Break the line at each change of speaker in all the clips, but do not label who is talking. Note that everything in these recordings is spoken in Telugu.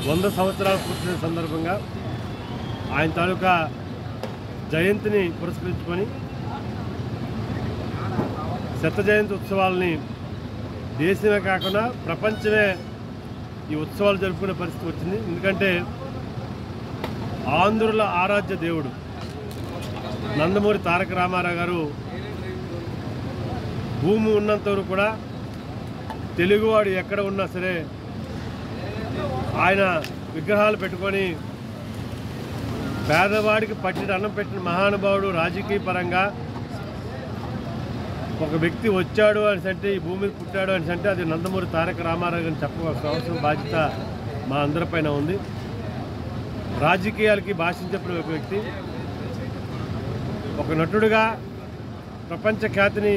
వంద సంవత్సరాలు పూర్తయిన సందర్భంగా ఆయన తాలూకా జయంతిని పురస్కరించుకొని శత జయంతి ఉత్సవాలని దేశమే కాకుండా ప్రపంచమే ఈ ఉత్సవాలు జరుపుకునే పరిస్థితి వచ్చింది ఎందుకంటే ఆంధ్రుల ఆరాధ్య దేవుడు నందమూరి తారక రామారావు గారు భూమి ఉన్నంత వరకు కూడా తెలుగువాడు ఎక్కడ ఉన్నా సరే ఆయన విగ్రహాలు పెట్టుకొని పేదవాడికి పట్టిన అన్నం పెట్టిన మహానుభావుడు రాజకీయ పరంగా ఒక వ్యక్తి వచ్చాడు అని అంటే ఈ భూమి మీద పుట్టాడు అని అంటే అది నందమూరి తారక రామారావు గారిని చెప్పవలసిన అవసరం బాధ్యత మా అందరిపైన ఉంది రాజకీయాలకి భాషను చెప్పిన ఒక వ్యక్తి ఒక నటుడుగా ప్రపంచ ఖ్యాతిని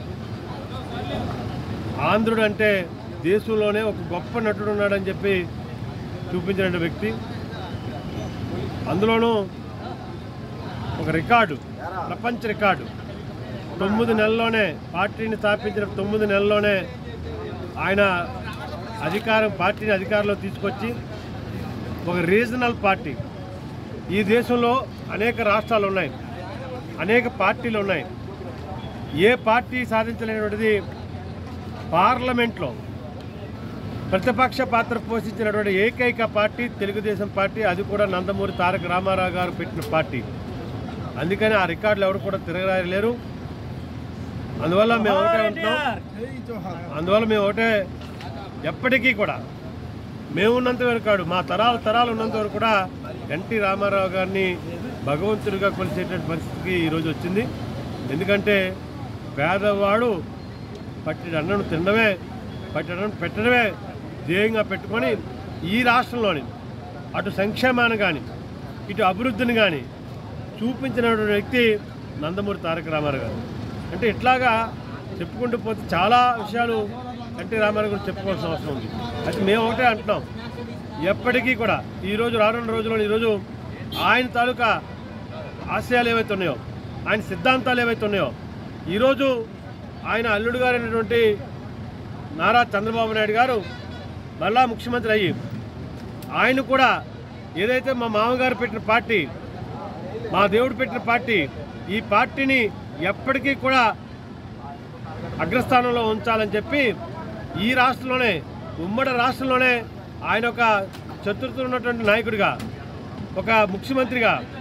ఆంధ్రుడు అంటే దేశంలోనే ఒక గొప్ప నటుడు ఉన్నాడని చెప్పి చూపించిన వ్యక్తి అందులోనూ ఒక రికార్డు ప్రపంచ రికార్డు తొమ్మిది నెలల్లోనే పార్టీని స్థాపించిన తొమ్మిది నెలల్లోనే ఆయన అధికారం పార్టీని అధికారంలో తీసుకొచ్చి ఒక రీజనల్ పార్టీ ఈ దేశంలో అనేక రాష్ట్రాలు ఉన్నాయి అనేక పార్టీలు ఉన్నాయి ఏ పార్టీ సాధించలేనటువంటిది పార్లమెంట్లో ప్రతిపక్ష పాత్ర పోషించినటువంటి ఏకైక పార్టీ తెలుగుదేశం పార్టీ అది కూడా నందమూరి తారక రామారావు గారు పెట్టిన పార్టీ అందుకని ఆ రికార్డులు ఎవరు కూడా తిరగలేరు అందువల్ల మేము ఒకటే ఉంటున్నాం అందువల్ల మేము ఒకటే ఎప్పటికీ కూడా మేము ఉన్నంత వరకు కాదు మా తరాలు తరాలు ఉన్నంత వరకు కూడా ఎన్టీ రామారావు గారిని భగవంతుడిగా కొలిచేటువంటి పరిస్థితికి ఈరోజు వచ్చింది ఎందుకంటే పేదవాడు పట్టిన అన్నం తినడమే పట్టిన అన్నం పెట్టడమే ధ్యేయంగా పెట్టుకొని ఈ రాష్ట్రంలోని అటు సంక్షేమాన్ని కానీ ఇటు అభివృద్ధిని కానీ చూపించినటువంటి వ్యక్తి నందమూరి తారక రామారావు గారు అంటే ఇట్లాగా చెప్పుకుంటూ పోతే చాలా విషయాలు ఎన్టీ రామారావు గురించి చెప్పుకోవాల్సిన అవసరం ఉంది అయితే మేము ఒకటే అంటున్నాం ఎప్పటికీ కూడా ఈరోజు రానున్న రోజుల్లో ఈరోజు ఆయన తాలూకా ఆశయాలు ఏవైతే ఉన్నాయో ఆయన సిద్ధాంతాలు ఏవైతే ఉన్నాయో ఈరోజు ఆయన అల్లుడు గారైనటువంటి నారా చంద్రబాబు నాయుడు గారు మళ్ళా ముఖ్యమంత్రి అయ్యి ఆయన కూడా ఏదైతే మా మామగారు పెట్టిన పార్టీ మా దేవుడు పెట్టిన పార్టీ ఈ పార్టీని ఎప్పటికీ కూడా అగ్రస్థానంలో ఉంచాలని చెప్పి ఈ రాష్ట్రంలోనే ఉమ్మడి రాష్ట్రంలోనే ఆయన ఒక చతుర్థ ఉన్నటువంటి నాయకుడిగా ఒక ముఖ్యమంత్రిగా